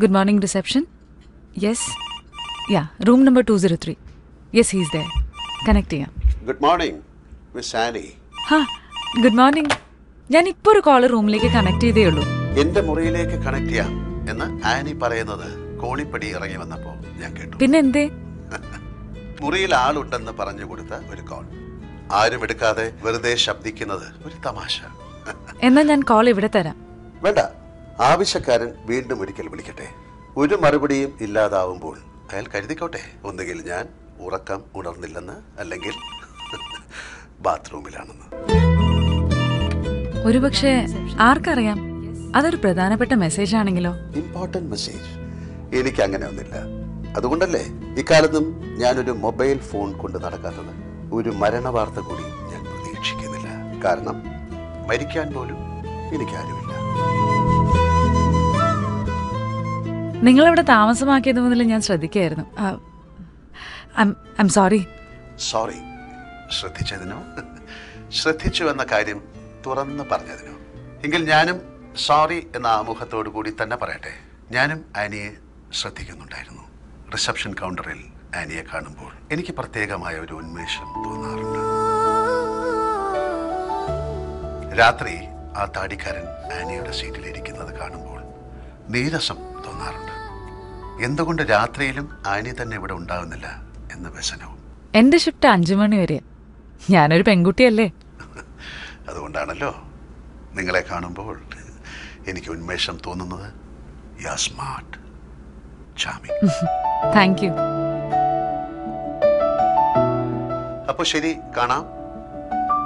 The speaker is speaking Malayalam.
good morning reception yes ya room number two zero three yes he's there connect ചെയ്യാം ഗുഡ് മോർണിംഗ് മിസ് ആനി ഹാ ഗുഡ് മോർണിംഗ് ഞാൻ ഇപ്പോൾ ഒരു കോള് റൂമിലേക്ക് കണക്ട് ചെയ്തേ ഉള്ളൂ എന്റെ മുറിയിലേക്ക് കണക്ട് ചെയ്യാം എന്ന് ആനി പറയുന്നത് കോണിപ്പടി ഇറങ്ങി വന്നപ്പോ ഞാൻ കേട്ടു പിന്നെ എന്തേ മുറിയിൽ ആളുണ്ടെന്ന് പറഞ്ഞു കൊടുത്ത ഒരു കോൾ ആരും എടുക്കാതെ വെറുതെ ശബ്ദിക്കുന്നത് ഒരു തമാശ എന്നാൽ ഞാൻ കോൾ ഇവിടെ തരാം വേണ്ട ആവശ്യക്കാരൻ വീണ്ടും ഒരിക്കൽ വിളിക്കട്ടെ ഒരു മറുപടിയും ഇല്ലാതാവുമ്പോൾ അയാൾ കരുതിക്കോട്ടെ ഒന്നുകിൽ ഞാൻ ഉറക്കം ഉണർന്നില്ലെന്ന് അല്ലെങ്കിൽ ബാത്റൂമിലാണെന്ന് ഒരുപക്ഷെ ആർക്കറിയാം അതൊരു പ്രധാനപ്പെട്ട മെസ്സേജ് ആണെങ്കിലോ ഇമ്പോർട്ടന്റ് മെസ്സേജ് എനിക്ക് അങ്ങനെ ഒന്നില്ല അതുകൊണ്ടല്ലേ ഇക്കാലത്തും ഞാനൊരു മൊബൈൽ ഫോൺ കൊണ്ട് നടക്കാത്തത് ഒരു മരണ വാർത്ത കൂടി ഞാൻ പ്രതീക്ഷിക്കുന്നില്ല കാരണം മരിക്കാൻ പോലും എനിക്കാരുമില്ല നിങ്ങളിവിടെ താമസമാക്കിയത് മുതൽ ഞാൻ ശ്രദ്ധിക്കായിരുന്നു ഐം സോറി സോറി ശ്രദ്ധിച്ചതിനോ ശ്രദ്ധിച്ചു എന്ന കാര്യം തുറന്നു പറഞ്ഞതിനോ എങ്കിൽ ഞാനും സോറി എന്ന ആമുഖത്തോടു കൂടി തന്നെ പറയട്ടെ ഞാനും ആനിയെ ശ്രദ്ധിക്കുന്നുണ്ടായിരുന്നു റിസപ്ഷൻ കൗണ്ടറിൽ ആനിയെ കാണുമ്പോൾ എനിക്ക് പ്രത്യേകമായ ഒരു ഉന്മേഷം തോന്നാറുണ്ട് രാത്രി ആ താടിക്കാരൻ ആനിയുടെ സീറ്റിൽ ഇരിക്കുന്നത് കാണുമ്പോൾ നീരസം തോന്നാറുണ്ട് എന്തുകൊണ്ട് രാത്രിയിലും ആനി തന്നെ ഇവിടെ ഉണ്ടാവുന്നില്ല എന്ന വ്യസനവും എന്റെ ഷിഫ്റ്റ് അഞ്ചു മണി വരെ ഞാനൊരു പെൺകുട്ടിയല്ലേ അതുകൊണ്ടാണല്ലോ നിങ്ങളെ കാണുമ്പോൾ എനിക്ക് ഉന്മേഷം തോന്നുന്നത് ya smart charming thank you അപ്പോൾ ശരി കാണാം